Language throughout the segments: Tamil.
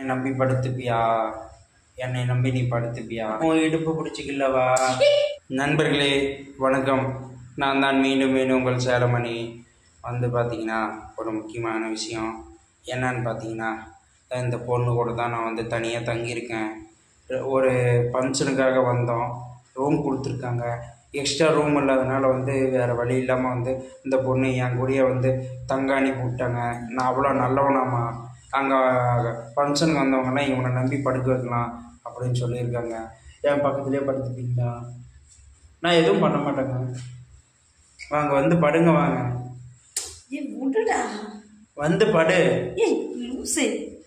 என்னை நம்பி படுத்துப்பியா என்னை நம்பி நீ படுத்துப்பியா உன் இடுப்பு பிடிச்சிக்கலவா நண்பர்களே வணக்கம் நான் தான் மீண்டும் மீண்டும் உங்கள் சேலமணி வந்து பார்த்தீங்கன்னா ஒரு முக்கியமான விஷயம் என்னன்னு பார்த்தீங்கன்னா இந்த பொண்ணு கூட தான் நான் வந்து தனியாக தங்கியிருக்கேன் ஒரு ஃபங்க்ஷனுக்காக வந்தோம் ரூம் கொடுத்துருக்காங்க எக்ஸ்ட்ரா ரூம் இல்லாதனால வந்து வேறு வழி இல்லாமல் வந்து இந்த பொண்ணு என் கூடயே வந்து தங்க அனுப்பி விட்டாங்க நான் அவ்வளோ நல்லவனாம்மா அங்கே ஃபங்க்ஷனுக்கு வந்தவங்கலாம் இவனை நம்பி படுக்க வைக்கலாம் அப்படின்னு சொல்லியிருக்காங்க என் பக்கத்துலேயே படுத்துப்பீங்களா நான் எதுவும் பண்ண மாட்டேங்க வாங்க வந்து படுங்க வாங்க ஏய் விடுடா வந்து படு ஏய் லூசு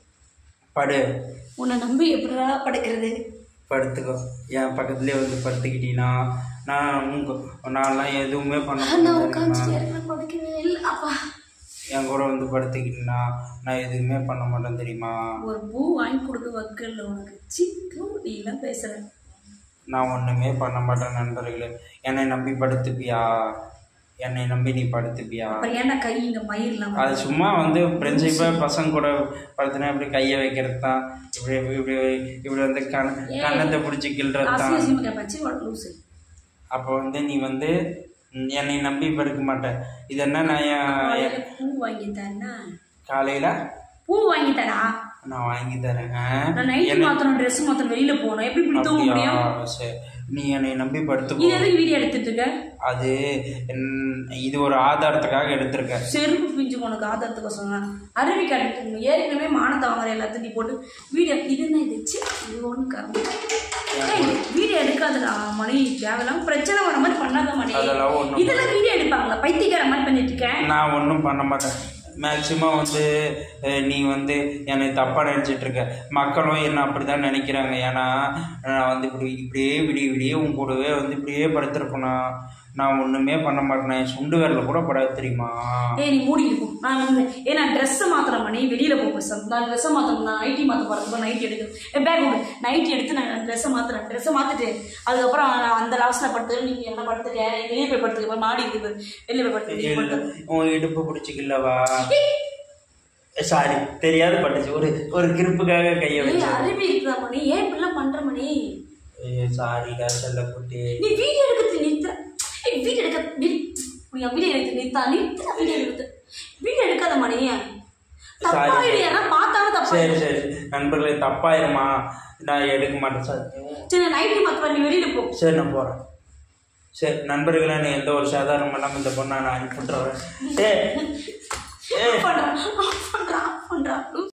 படு உன்னை நம்பி எப்படிடா படுக்கிறது படுத்துக்கோ என் பக்கத்துலேயே வந்து படுத்துக்கிட்டீங்கன்னா நான் உங்க நான்லாம் எதுவுமே பண்ண நான் மாட்டேன் உட்காந்துட்டே தெரியுமா? இருக்கிற படுக்கவே இல்லை அப்பா என் கூட வந்து படுத்துக்கிட்டீங்கன்னா நான் எதுவுமே பண்ண மாட்டேன் தெரியுமா ஒரு பூ வாங்கி கொடுக்க வக்கல்ல உனக்கு சிக்கு நீ எல்லாம் பேசுற நான் ஒன்றுமே பண்ண மாட்டேன் நண்பர்களே என்னை நம்பி படுத்துப்பியா என்னை நம்பி நீ படுத்துப்பியா அப்புறம் ஏன்டா கை இந்த மயிர்லாம் அது சும்மா வந்து ஃப்ரெண்ட்ஷிப்பாக பசங்க கூட படுத்துனா இப்படி கையை வைக்கிறது தான் இப்படி இப்படி இப்படி வந்து கண கண்ணத்தை பிடிச்சி கிள்றது தான் ஆசிரியமா கேட்பாச்சு உனக்கு லூசு அப்போ வந்து நீ வந்து ம், என்னை நம்பி படுக்க மாட்டேன் இது என்ன நான் என் காலையில பூ வாங்கி தரேன்னா காலையில் பூ வாங்கி தரா நான் வாங்கி தரேங்க நான் நைட்டு மாத்தணும் ட்ரெஸ் மாத்தணும் வெளியில போகணும் எப்படி இப்படி தூங்க அப்படியா முடியும் சரி நீ என்னை நம்பி இது படுத்துக்கோ எதுக்கு வீடியோ எடுத்துட்டு இருக்க அது ம், இது ஒரு ஆதாரத்துக்காக எடுத்திருக்கேன் செருப்பு பிஞ்சு உனக்கு ஆதாரத்துக்கோசம் அருவி காட்டிட்டு ஏற்கனவே மானத்தை வாங்குற எல்லாத்தையும் நீ போட்டு வீடியோ இது என்ன இது ச்சீ, இது ஒன்று காரணம் வீடியோ எடுக்காதடா மணி தேவையில்லாம பிரச்சனை வர மாதிரி பண்ணாத மணி அதெல்லாம் ஒண்ணும் இதெல்லாம் வீடியோ எடுப்பாங்களா பைத்தியக்கார மாதிரி பண்ணிட்டு இருக்கேன் நான் ஒன்றும் பண்ண மாட்டேன் மேக்சிமம் வந்து அஹ், நீ வந்து என்னை தப்பாக நினச்சிட்டு இருக்க மக்களும் என்ன அப்படி தான் நினைக்கிறாங்க ஏன்னா நான் வந்து இப்படி இப்படியே விடிய விடிய உன் கூடவே வந்து இப்படியே படுத்திருப்பேனா நான் ஒன்றுமே பண்ண மாட்டேன் என் சுண்டு விரல கூட படாது தெரியுமா ஏய் நீ மூடி இருக்கும் நான் வந்து ஏ நான் ட்ரெஸ்ஸை மாத்திரம் பண்ணி வெளியில போ பேசுறேன் நான் ட்ரெஸ்ஸை மாத்தணும் நான் நைட்டி மாற்ற போகிறேன் நைட்டி எடுத்து என் பேக் கொடு நைட்டி எடுத்து நான் ட்ரெஸ்ஸை மாத்துறேன் ட்ரெஸ்ஸை மாத்திட்டு அதுக்கப்புறம் நான் அந்த லாஸ்ட்ல படுத்து நீங்க என்ன படுத்துக்க வெளியே போய் படுத்துக்க போய் மாடி இருக்கு பாரு. வெளியே போய் படுத்து படுத்து உன் இடுப்பு பிடிச்சிக்கலவா சாரி தெரியாது பட்டுச்சு ஒரு ஒரு கிருப்புக்காக கையை ஏய் வச்சேன் அருவி இருக்குதா மணி ஏன் இப்படிலாம் பண்ற மணி சாரிடா செல்லக்குட்டி நீ வீடியோ எடுக்கிறது நிறுத்த ஏய் வீடியோ எடுக்க வீடியோ வீடியோ எடுத்து நிறுத்தா நிறுத்த வீடியோ எடுத்து வீடியோ எடுக்காத மணி தப்பா Sorry. இல்லையா பார்த்தாலும் தப்பா சரி சரி நண்பர்களே தப்பாயிருமா நான் எடுக்க மாட்டேன் சார் சரி நைட்டு மாத்திரம் நீ வெளியில போ சரி நான் போகிறேன் சரி நண்பர்களே நான் எந்த ஒரு சாதாரணம் இல்லாமல் இந்த பொண்ணை நான் அனுப்பிட்டுறேன் ஏ ஏ பண்றான் பண்றான் பண்றான்